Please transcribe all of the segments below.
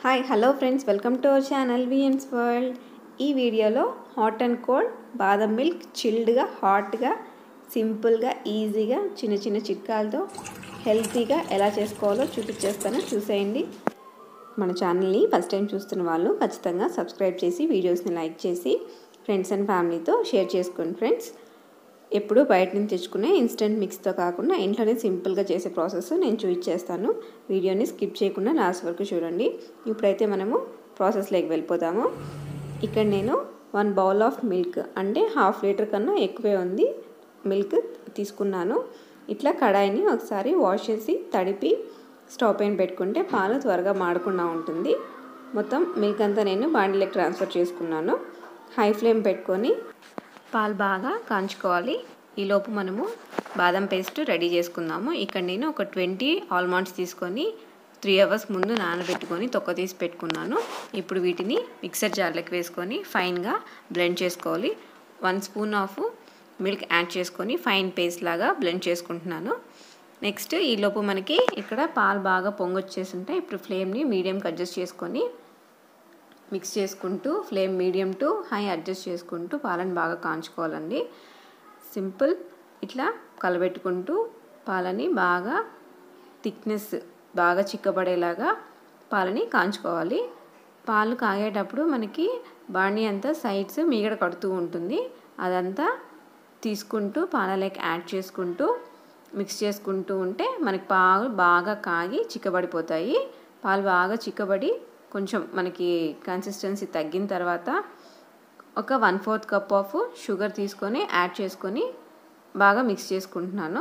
hi hello friends welcome to our channel VNS world ఈ వీడియోలో hot and cold badam milk చిల్డ్గా హాట్గా సింపుల్గా ఈజీగా చిన్న చిన్న చిట్కాలతో హెల్తీగా ఎలా చేసుకోవాలో చూపించేస్తాను చూసేయండి మన ఛానల్ని ఫస్ట్ టైం చూస్తున్న వాళ్ళు ఖచ్చితంగా సబ్స్క్రైబ్ చేసి వీడియోస్ని లైక్ చేసి ఫ్రెండ్స్ అండ్ ఫ్యామిలీతో షేర్ చేసుకోండి ఫ్రెండ్స్ ఎప్పుడు బయట నుంచి తెచ్చుకునే ఇన్స్టెంట్ మిక్స్తో కాకుండా ఇంట్లోనే సింపుల్గా చేసే ప్రాసెస్ నేను చూపించేస్తాను వీడియోని స్కిప్ చేయకుండా లాస్ట్ వరకు చూడండి ఇప్పుడైతే మనము ప్రాసెస్లోకి వెళ్ళిపోతాము ఇక్కడ నేను వన్ బౌల్ ఆఫ్ మిల్క్ అంటే హాఫ్ లీటర్ కన్నా ఎక్కువే ఉంది మిల్క్ తీసుకున్నాను ఇట్లా కడాయిని ఒకసారి వాష్ చేసి తడిపి స్టవ్ పైన పెట్టుకుంటే పాలు త్వరగా మాడకుండా ఉంటుంది మొత్తం మిల్క్ అంతా నేను బాండిలోకి ట్రాన్స్ఫర్ చేసుకున్నాను హై ఫ్లేమ్ పెట్టుకొని పాలు బాగా కాంచుకోవాలి ఈలోపు మనము బాదం పేస్ట్ రెడీ చేసుకుందాము ఇక్కడ నేను ఒక ట్వంటీ ఆల్మండ్స్ తీసుకొని త్రీ అవర్స్ ముందు నానబెట్టుకొని తొక్క తీసి పెట్టుకున్నాను ఇప్పుడు వీటిని మిక్సర్ జార్లోకి వేసుకొని ఫైన్గా బ్లెండ్ చేసుకోవాలి one spoon of milk add చేసుకొని ఫైన్ పేస్ట్ లాగా బ్లెండ్ చేసుకుంటున్నాను నెక్స్ట్ ఈలోపు మనకి ఇక్కడ పాలు బాగా పొంగొచ్చేసి ఉంటాయి ఇప్పుడు ఫ్లేమ్ని మీడియంకి అడ్జస్ట్ చేసుకొని మిక్స్ చేసుకుంటూ flame medium to high adjust చేసుకుంటూ పాలను బాగా కాంచుకోవాలండి సింపుల్ ఇట్లా కలబెట్టుకుంటూ పాలని బాగా థిక్నెస్ బాగా చిక్కబడేలాగా పాలని కాంచుకోవాలి పాలు కాగేటప్పుడు మనకి బాణీ అంతా సైడ్స్ మీగడ కడుతూ ఉంటుంది అదంతా తీసుకుంటూ పాలలోకి యాడ్ చేసుకుంటూ మిక్స్ చేసుకుంటూ ఉంటే మనకి పాలు బాగా కాగి చిక్కబడిపోతాయి పాలు బాగా చిక్కబడి కొంచెం మనకి కన్సిస్టెన్సీ తగ్గిన తర్వాత ఒక one fourth cup of sugar తీసుకొని యాడ్ చేసుకొని బాగా మిక్స్ చేసుకుంటున్నాను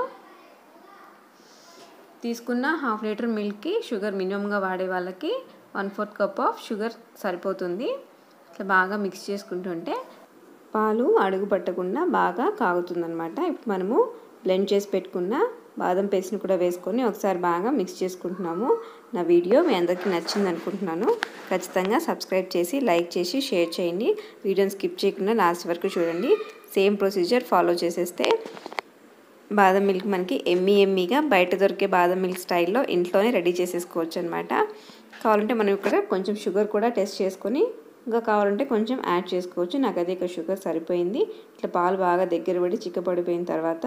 తీసుకున్న హాఫ్ లీటర్ మిల్క్కి షుగర్ మినిమంగా వాడే వాళ్ళకి one fourth cup of sugar సరిపోతుంది ఇట్లా బాగా మిక్స్ చేసుకుంటుంటే పాలు అడుగు పట్టకుండా బాగా కాగుతుందనమాట ఇప్పుడు మనము బ్లెండ్ చేసి పెట్టుకున్న బాదం పేస్ట్ని కూడా వేసుకొని ఒకసారి బాగా మిక్స్ చేసుకుంటున్నాము నా వీడియో మీ అందరికీ నచ్చింది అనుకుంటున్నాను ఖచ్చితంగా సబ్స్క్రైబ్ చేసి లైక్ చేసి షేర్ చేయండి వీడియోని స్కిప్ చేయకుండా లాస్ట్ వరకు చూడండి సేమ్ ప్రొసీజర్ ఫాలో చేసేస్తే బాదం మిల్క్ మనకి ఎమ్మీ ఎమ్మీగా బయట దొరికే బాదం మిల్క్ స్టైల్లో ఇంట్లోనే రెడీ చేసేసుకోవచ్చు అనమాట కావాలంటే మనం ఇక్కడ కొంచెం షుగర్ కూడా టెస్ట్ చేసుకొని ఇంకా కావాలంటే కొంచెం యాడ్ చేసుకోవచ్చు నాకు అదే ఇక షుగర్ సరిపోయింది ఇట్లా పాలు బాగా దగ్గర పడి చిక్కపడిపోయిన తర్వాత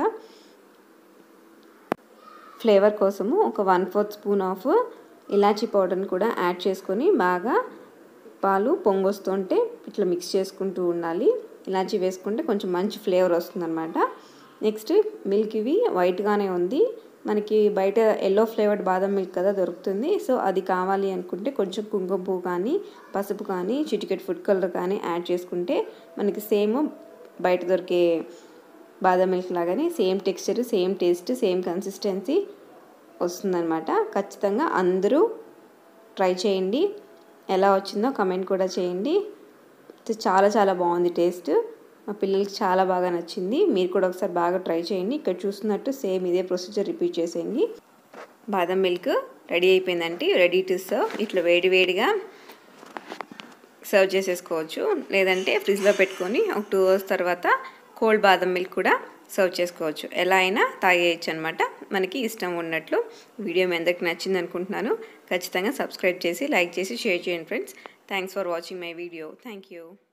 ఫ్లేవర్ కోసము ఒక వన్ ఫోర్త్ స్పూన్ ఆఫ్ ఇలాచీ పౌడర్ని కూడా యాడ్ చేసుకొని బాగా పాలు పొంగొస్తుంటే ఇట్లా మిక్స్ చేసుకుంటూ ఉండాలి ఇలాచీ వేసుకుంటే కొంచెం మంచి ఫ్లేవర్ వస్తుందన్నమాట నెక్స్ట్ మిల్క్ ఇవి వైట్గానే ఉంది మనకి బయట ఎల్లో ఫ్లేవర్డ్ బాదం మిల్క్ కదా దొరుకుతుంది సో అది కావాలి అనుకుంటే కొంచెం కుంకుమ పువ్వు కానీ పసుపు కానీ చిటికెట్ ఫుడ్ కలర్ కానీ యాడ్ చేసుకుంటే మనకి సేమ్ బయట దొరికే బాదం మిల్క్ లాగానే same texture same taste same consistency వస్తుందన్నమాట ఖచ్చితంగా అందరూ ట్రై చేయండి ఎలా వచ్చిందో కమెంట్ కూడా చేయండి చాలా చాలా బాగుంది టేస్ట్ మా పిల్లలకి చాలా బాగా నచ్చింది మీరు కూడా ఒకసారి బాగా ట్రై చేయండి ఇక్కడ చూస్తున్నట్టు సేమ్ ఇదే ప్రొసీజర్ రిపీట్ చేసేయండి బాదం మిల్క్ రెడీ అయిపోయిందంటే రెడీ టు సర్వ్ ఇట్లా వేడి వేడిగా సర్వ్ చేసేసుకోవచ్చు లేదంటే ఫ్రిడ్జ్లో పెట్టుకొని ఒక టూ అవర్స్ తర్వాత కోల్డ్ బాదం మిల్క్ కూడా సర్వ్ చేసుకోవచ్చు ఎలా అయినా తాగేయచ్చు అనమాట మనకి ఇష్టం ఉన్నట్లు వీడియో మీ అందరికి నచ్చింది అనుకుంటున్నాను ఖచ్చితంగా సబ్స్క్రైబ్ చేసి లైక్ చేసి షేర్ చేయండి friends thanks for watching my video thank you